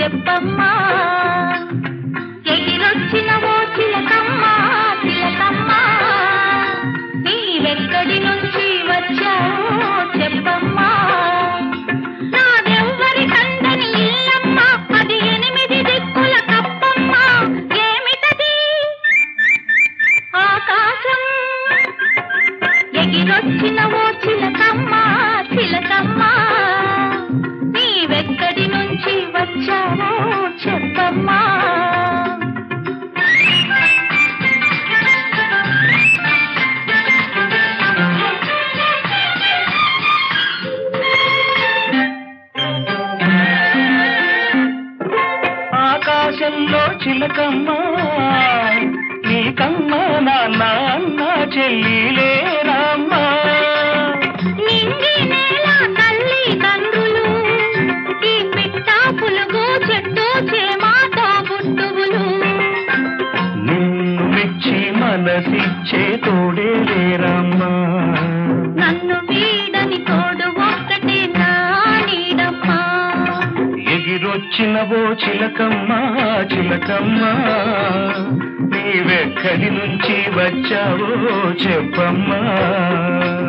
చెప్పమ్మా ఎగిరొచ్చిన ఓ చిలకమ్మ చిలకమ్మ నీవెక్కడి నుంచి వచ్చావో చెప్పమ్మా నాదెవ్వరి కందని ఇల్లమ్మ అది ఎనిమిది దిక్కుల కప్పమ్మ ఏమిటది ఆకాశం ఎగిరొచ్చిన ఓ చిలకమ్మ చిలకమ్మ నీవెక్కడి నుంచి వచ్చావో చెప్పమ్మా ఆకాశంలో చిలకమ్మ నీకమ్మ నాన్న అన్న చెల్లిలే రామ్మ నింగి నేల తల్లి తండ్రులు ఈ పిట్ట పులుగు చెట్టు చేమాతో బుట్టువులు నిన్ను మెచ్చి మనసిచ్చే తోడే లేరమ్మ నన్ను వీడని తోడు ఒక్కటే నా నీడమ్మా ఎగిరొచ్చిన ఓ చిలకమ్మ చిలకమ్మ నీవెక్కడి నుంచి వచ్చావో చెప్పమ్మా